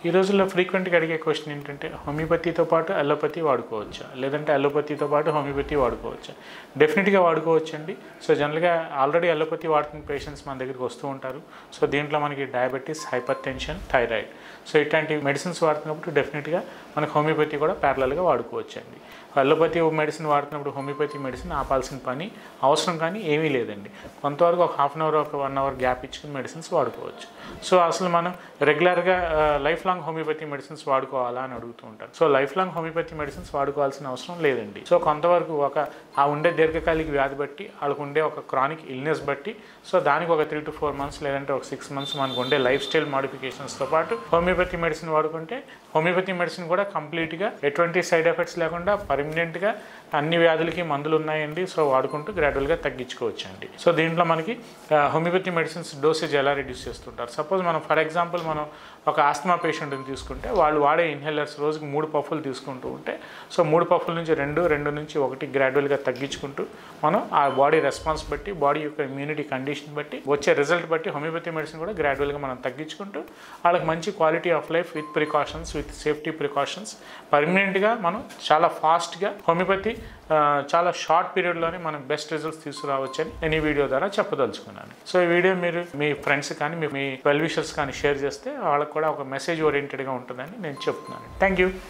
ఈ రోజుల్లో ఫ్రీక్వెంట్గా అడిగే క్వశ్చన్ ఏంటంటే హోమియోపతితో పాటు అలోపతి వాడుకోవచ్చా లేదంటే అలోపతితో పాటు హోమియోపతి వాడుకోవచ్చా డెఫినెట్గా వాడుకోవచ్చు అండి సో జనరల్గా ఆల్రెడీ అలోపతి వాడుతున్న పేషెంట్స్ మన దగ్గరికి వస్తూ ఉంటారు సో దీంట్లో మనకి diabetes hypertension thyroid so ఇట్లాంటి మెడిసిన్స్ వాడుతున్నప్పుడు డెఫినెట్గా మనకు హోమియోపతి కూడా ప్యారలల్గా వాడుకోవచ్చు అండి అలోపతి మెడిసిన్ వాడుతున్నప్పుడు హోమియోపతి మెడిసిన్ ఆపాల్సిన పని అవసరం కానీ ఏమీ లేదండి కొంతవరకు ఒక హాఫ్ అన్ అవర్ ఒక వన్ అవర్ గ్యాప్ ఇచ్చుకుని మెడిసిన్స్ వాడుకోవచ్చు సో అసలు మనం రెగ్యులర్గా లైఫ్ లాంగ్ హోమియోపతి మెడిసిన్స్ వాడుకోవాలా అని అడుగుతూ ఉంటారు so life long homeopathy medicines వాడుకోవాల్సిన అవసరం లేదండి సో కొంతవరకు ఒక ఆ ఉండే దీర్ఘకాలిక వ్యాధి బట్టి వాళ్ళకు ఉండే ఒక క్రానిక్ ఇల్నెస్ బట్టి సో దానికి ఒక త్రీ టు ఫోర్ మంత్స్ లేదంటే ఒక సిక్స్ మంత్స్ మనకు ఉండే లైఫ్ స్టైల్ మాడిఫికేషన్స్తో పాటు హోమియోపతి మెడిసిన్ వాడుకుంటే హోమియోపతి మెడిసిన్ కూడా కంప్లీట్గా ఎటువంటి సైడ్ ఎఫెక్ట్స్ లేకుండా పర్మనెంట్గా అన్ని వ్యాధులకి మందులు ఉన్నాయండి సో వాడుకుంటూ గ్రాడ్యువల్గా తగ్గించుకోవచ్చు అండి సో దీంట్లో మనకి హోమియోపతి మెడిసిన్స్ డోసేజ్ ఎలా రిడ్యూస్ చేస్తుంటారు సపోజ్ మనం ఫర్ ఎగ్జాంపుల్ మనం ఒక ఆస్తమా పేషెంట్ని తీసుకుంటే వాళ్ళు వాడే ఇన్హేలర్స్ రోజుకి మూడు పఫ్ఫులు తీసుకుంటూ ఉంటే సో మూడు పఫ్ఫుల నుంచి రెండు రెండు నుంచి ఒకటి గ్రాడ్యువల్గా తగ్గించుకుంటూ మనం ఆ బాడీ రెస్పాన్స్ బట్టి బాడీ యొక్క ఇమ్యూనిటీ కండిషన్ బట్టి వచ్చే రిజల్ట్ బట్టి హోమియోపతి మెడిసిన్ కూడా గ్రాడ్యువల్గా మనం తగ్గించుకుంటూ వాళ్ళకి మంచి quality of life with precautions with safety precautions పర్మనెంట్గా మనం చాలా ఫాస్ట్గా హోమియోపతి ఆ, చాలా షార్ట్ పీరియడ్లోనే మనం బెస్ట్ రిజల్ట్స్ తీసుకురావచ్చని నేను ఈ వీడియో ద్వారా చెప్పదలుచుకున్నాను సో ఈ వీడియో మీరు మీ ఫ్రెండ్స్ కానీ మీ- మీ వెల్ విషర్స్ కానీ షేర్ చేస్తే వాళ్ళకి కూడా ఒక మెసేజ్ ఓరియంటెడ్గా ఉంటుందని నేను చెప్తున్నాను థ్యాంక్ యూ